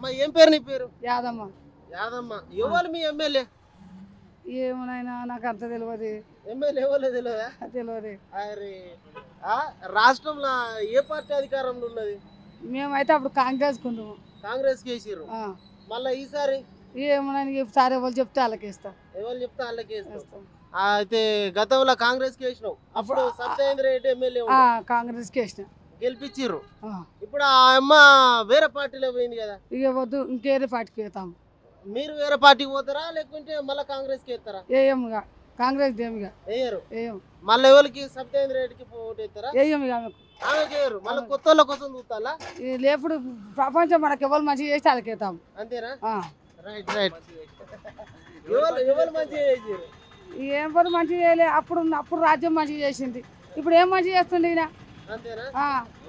అమ్మా ఏం పేరు నీ పేరు యాదమ్మ యాదమ్మ ఎవరు మీ ఎమ్మెల్యే ఏమనైనా నాకు అంత తెలియదు ఎమ్మెల్యే ఎవరు తెలియదా తెలియదు అరే ఆ, రాష్ట్రంలో ఏ పార్టీ అధికారంలో ఉన్నది మేమైతే అప్పుడు కాంగ్రెస్ కొంటాము కాంగ్రెస్ కేసిర్రు మళ్ళీ ఈసారి ఏమనైనా సరే వాళ్ళు చెప్తే వాళ్ళకి ఇస్తాం ఎవరు చెప్తే వాళ్ళకి వేస్తాం ఇస్తాం. ఆ, అయితే గతంలో కాంగ్రెస్ కేసినావు అప్పుడు అప్పుడు- సత్యేంద్ర రెడ్డి ఎమ్మెల్యే ఆ, కాంగ్రెస్కి వేసిన గెలిపించిర్రు ఆ. ఇప్పుడు ఆ అమ్మ వేరే పార్టీలో పోయింది కదా ఇక వద్దు ఇంకేరే పార్టీకి వేస్తాం మీరు వేరే పార్టీకి పోతారా లేకుంటే మళ్ళీ కాంగ్రెస్ కి వేస్తారా వేయముగా కాంగ్రెస్ దేమిగా వేయరు వేయం మళ్ళీ ఎవరికి సత్యేంద్ర రెడ్డికి ఓటు వేస్తారా వేయం ఇక ఆమెకు ఆమె చేయరు మళ్ళీ కొత్త వాళ్ళ కోసం చూస్తాలా ఈ లేపుడు ప్రపంచం మనకి ఎవరు మంచిగా చేస్తే వాళ్ళకి వేస్తాం అంతేనా ఆ. రైట్ రైట్ ఎవరు ఎవరు మంచిగా చేసారు ఏం పని మంచిగా చేయలే అప్పుడు అప్పుడు రాజ్యం మంచిగా చేసింది ఇప్పుడు ఏం మంచిగా చేస్తుంది ఈయన అంతేనా ఆ.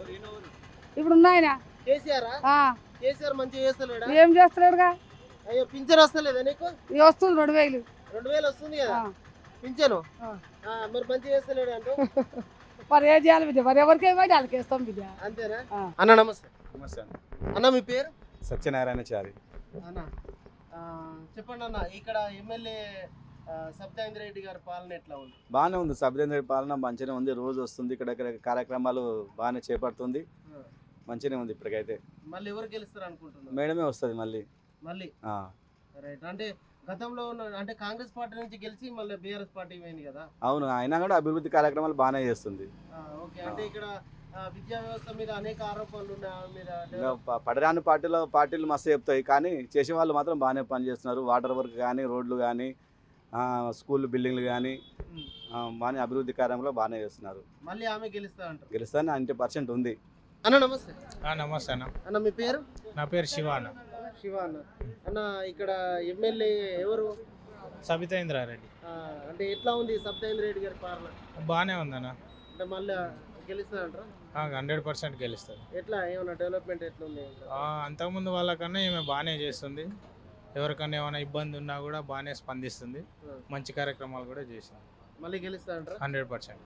ఇప్పుడు ఉన్నాయన కేసీఆర్ ఆ. కేసీఆర్ మంచిగా చేస్తలేడా ఏం చేస్తలేడుగా అయ్యో పింఛన్ వస్తలేదా నీకు ఇక వస్తుంది రెండు వేలు రెండు వేలు వస్తుంది కదా ఆ. పింఛను ఆ. ఆ, మరి మంచిగా చేస్తలేడు అంటూ మరి ఏం చేయాలి విద్య మరి ఎవరికి ఏమైనా వాళ్ళకి వేస్తాం విద్య అంతేనా ఆ. అన్న నమస్తే నమస్తే అన్న. అన్న మీ పేరు సత్యనారాయణచారి అన్న ఆ, చెప్పండి అన్న ఇక్కడ ఎమ్మెల్యే సత్యేంద్ర రెడ్డి గారి పాలన ఎట్లా ఉంది బాగానే ఉంది సభ్యేంద్ర పాలన మంచిగానే ఉంది రోజు వస్తుంది ఇక్కడ ఇక్కడ కార్యక్రమాలు బాగానే చేపడుతుంది మంచిగానే ఉంది ఇప్పటికైతే మళ్ళీ ఎవరు గెలుస్తారు అనుకుంటున్నారు మేడమే వస్తుంది మళ్ళీ మళ్ళీ ఆ, రైట్ అంటే గతంలో ఉన్న అంటే కాంగ్రెస్ పార్టీ నుంచి గెలిచి మళ్ళీ బీఆర్ఎస్ పార్టీ పోయింది కదా అవును అయినా కూడా అభివృద్ధి కార్యక్రమాలు బాగానే చేస్తుంది ఆ, ఓకే అంటే ఇక్కడ ఆ, విద్యా వ్యవస్థ మీద అనేక ఆరోపణలు ఉన్నాయి ఆమె మీద ఇంకా డెవలప్- ప- పడరాని పార్టీలో పార్టీలు మస్తు చెప్తాయి కానీ చేసే వాళ్ళు మాత్రం బాగానే పనిచేస్తున్నారు వాటర్ వర్క్ కానీ రోడ్లు కానీ స్కూల్ బిల్డింగ్లు కానీ ఉమ్. బాగానే అభివృద్ధి కార్యంలో బాగానే చేస్తున్నారు మళ్ళీ ఆమె గెలుస్తా అంటారు గెలుస్తానే నైంటీ పర్సెంట్ ఉంది అన్న నమస్తే ఆ, నమస్తే అన్న అన్న మీ పేరు నా పేరు శివ అన్న శివ అన్న అన్న ఇక్కడ ఎమ్మెల్యే ఎవరు సబితేంద్రారెడ్డి ఆ, అంటే ఎట్లా ఉంది సత్యేంద్ర రెడ్డి గారి పాలన బాగానే ఉందన్న అంటే మళ్ళీ గెలుస్తా అంటారా హండ్రెడ్ పర్సెంట్ గెలుస్తుంది ఎట్లా ఏమన్నా డెవలప్మెంట్ ఎట్లా ఉంది ఇంకా? ఆ, అంతకుముందు వాళ్ళకన్నా ఈమె బాగానే చేస్తుంది ఎవరికన్నా ఏమైనా ఇబ్బంది ఉన్నా కూడా బాగానే స్పందిస్తుంది మంచి కార్యక్రమాలు కూడా చేసింది మళ్ళీ గెలుస్తా అంటారా హండ్రెడ్ పర్సెంట్